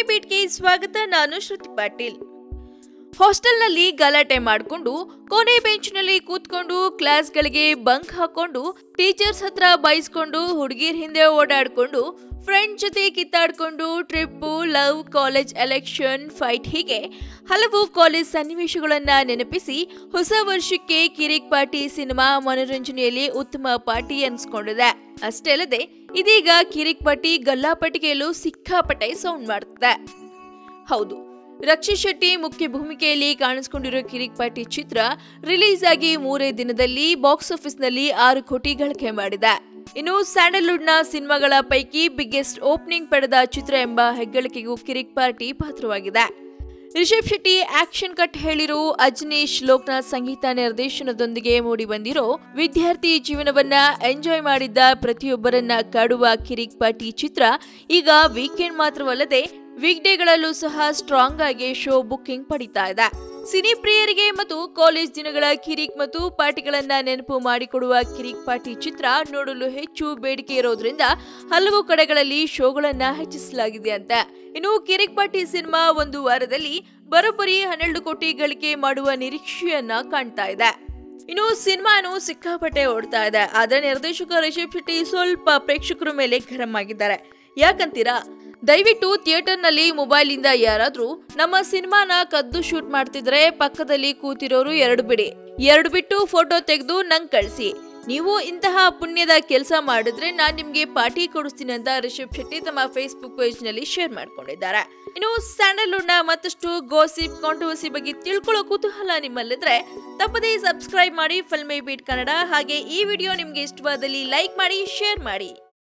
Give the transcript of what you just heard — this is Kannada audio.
ಬೀಟ್ಗೆ ಸ್ವಾಗತ ನಾನು ಶ್ರುತಿ ಪಾಟೀಲ್ ಹಾಸ್ಟೆಲ್ನಲ್ಲಿ ಗಲಾಟೆ ಮಾಡಿಕೊಂಡು ಕೊನೆ ಬೆಂಚ್ನಲ್ಲಿ ಕೂತ್ಕೊಂಡು ಕ್ಲಾಸ್ಗಳಿಗೆ ಬಂಕ್ ಹಾಕೊಂಡು ಟೀಚರ್ಸ್ ಹತ್ರ ಬೈಸ್ಕೊಂಡು ಹುಡುಗಿರ್ ಹಿಂದೆ ಓಡಾಡ್ಕೊಂಡು ಫ್ರೆಂಡ್ ಜೊತೆ ಕಿತ್ತಾಡ್ಕೊಂಡು trip love college election fight ಹೀಗೆ ಹಲವು ಕಾಲೇಜ್ ಸನ್ನಿವೇಶಗಳನ್ನ ನೆನಪಿಸಿ ಹೊಸ ವರ್ಷಕ್ಕೆ ಕಿರಿಕ್ ಪಾರ್ಟಿ ಸಿನಿಮಾ ಮನೋರಂಜನೆಯಲ್ಲಿ ಉತ್ತಮ ಪಾರ್ಟಿ ಅನ್ಸ್ಕೊಂಡಿದೆ ಅಷ್ಟೇ ಅಲ್ಲದೆ ಇದೀಗ ಕಿರಿಕ್ ಪಾರ್ಟಿ ಗಲ್ಲಾಪಟಿಗೆಯಲ್ಲೂ ಸಿಕ್ಕಾಪಟ್ಟೆ ಸೌಂಡ್ ಮಾಡ್ತಿದೆ ಹೌದು ರಕ್ಷಿತ್ ಶೆಟ್ಟಿ ಮುಖ್ಯ ಭೂಮಿಕೆಯಲ್ಲಿ ಕಾಣಿಸಿಕೊಂಡಿರೋ ಕಿರಿಕ್ ಪಾರ್ಟಿ ಚಿತ್ರ ರಿಲೀಸ್ ಆಗಿ ಮೂರೇ ದಿನದಲ್ಲಿ ಬಾಕ್ಸ್ ಆಫೀಸ್ನಲ್ಲಿ ಆರು ಕೋಟಿ ಗಳಿಕೆ ಮಾಡಿದೆ ಇನ್ನು ಸ್ಯಾಂಡಲ್ವುಡ್ನ ಸಿನಿಮಾಗಳ ಪೈಕಿ ಬಿಗ್ಗೆಸ್ಟ್ ಓಪನಿಂಗ್ ಪಡೆದ ಚಿತ್ರ ಎಂಬ ಹೆಗ್ಗಳಿಕೆಗೂ ಕಿರಿಕ್ ಪಾರ್ಟಿ ಪಾತ್ರವಾಗಿದೆ ರಿಷಬ್ ಶೆಟ್ಟಿ ಆಕ್ಷನ್ ಕಟ್ ಹೇಳಿರೋ ಅಜ್ನೀಶ್ ಲೋಕನಾಥ್ ಸಂಗೀತ ನಿರ್ದೇಶನದೊಂದಿಗೆ ಮೂಡಿ ಬಂದಿರೋ ವಿದ್ಯಾರ್ಥಿ ಜೀವನವನ್ನ ಎಂಜಾಯ್ ಮಾಡಿದ್ದ ಪ್ರತಿಯೊಬ್ಬರನ್ನ ಕಾಡುವ ಕಿರಿಕ್ ಪಾರ್ಟಿ ಚಿತ್ರ ಈಗ ವೀಕೆಂಡ್ ಮಾತ್ರವಲ್ಲದೆ ವೀಕ್ ಡೇಗಳಲ್ಲೂ ಸಹ ಸ್ಟ್ರಾಂಗ್ ಆಗಿ ಶೋ ಬುಕ್ಕಿಂಗ್ ಪಡಿತಾ ಇದೆ ಸಿನಿ ಪ್ರಿಯರಿಗೆ ಮತ್ತು ಕಾಲೇಜ್ ದಿನಗಳ ಕಿರಿಕ್ ಮತ್ತು ಪಾರ್ಟಿಗಳನ್ನ ನೆನಪು ಮಾಡಿಕೊಡುವ ಕಿರಿಕ್ ಪಾರ್ಟಿ ಚಿತ್ರ ನೋಡಲು ಹೆಚ್ಚು ಬೇಡಿಕೆ ಇರೋದ್ರಿಂದ ಹಲವು ಕಡೆಗಳಲ್ಲಿ ಶೋಗಳನ್ನ ಹೆಚ್ಚಿಸಲಾಗಿದೆ ಅಂತ ಇನ್ನು ಕಿರಿಕ್ ಪಾರ್ಟಿ ಸಿನಿಮಾ ಒಂದು ವಾರದಲ್ಲಿ ಬರೋಬ್ಬರಿ ಹನ್ನೆರಡು ಕೋಟಿ ಗಳಿಕೆ ಮಾಡುವ ನಿರೀಕ್ಷೆಯನ್ನ ಕಾಣ್ತಾ ಇದೆ ಇನ್ನು ಸಿನಿಮಾನು ಸಿಕ್ಕಾಪಟ್ಟೆ ಓಡ್ತಾ ಇದೆ ಆದ್ರೆ ನಿರ್ದೇಶಕ ರಿಷಬ್ ಶೆಟ್ಟಿ ಸ್ವಲ್ಪ ಪ್ರೇಕ್ಷಕರ ಮೇಲೆ ಗರಂ ಆಗಿದ್ದಾರೆ ಯಾಕಂತೀರಾ ದಯವಿಟ್ಟು ಥಿಯೇಟರ್ನಲ್ಲಿ ಮೊಬೈಲಿಂದ ಯಾರಾದ್ರೂ ನಮ್ಮ ಸಿನಿಮಾನ ಕದ್ದು ಶೂಟ್ ಮಾಡ್ತಿದ್ರೆ ಪಕ್ಕದಲ್ಲಿ ಕೂತಿರೋರು ಎರಡು ಬಿಡಿ ಎರಡು ಬಿಟ್ಟು ಫೋಟೋ ತೆಗೆದು ನಂಗೆ ಕಳಿಸಿ ನೀವು ಇಂತಹ ಪುಣ್ಯದ ಕೆಲಸ ಮಾಡಿದ್ರೆ ನಾನ್ ನಿಮ್ಗೆ ಪಾರ್ಟಿ ಕೊಡಿಸ್ತೀನಿ ಅಂತ ರಿಷಬ್ ಶೆಟ್ಟಿ ತಮ್ಮ ಫೇಸ್ಬುಕ್ ಪೇಜ್ ನಲ್ಲಿ ಶೇರ್ ಮಾಡ್ಕೊಂಡಿದ್ದಾರೆ ಇನ್ನು ಸ್ಯಾಂಡಲ್ವುಡ್ ನ ಮತ್ತಷ್ಟು ಗೋಸಿಪ್ ಕಾಂಟ್ರವರ್ಸಿ ಬಗ್ಗೆ ತಿಳ್ಕೊಳ್ಳೋ ಕುತೂಹಲ ನಿಮ್ಮಲ್ಲಿದ್ರೆ ತಪ್ಪದೇ ಸಬ್ಸ್ಕ್ರೈಬ್ ಮಾಡಿ ಫಿಲ್ಮಿ ಬೀಟ್ ಕನ್ನಡ ಹಾಗೆ ಈ ವಿಡಿಯೋ ನಿಮ್ಗೆ ಇಷ್ಟವಾದಲ್ಲಿ ಲೈಕ್ ಮಾಡಿ ಶೇರ್ ಮಾಡಿ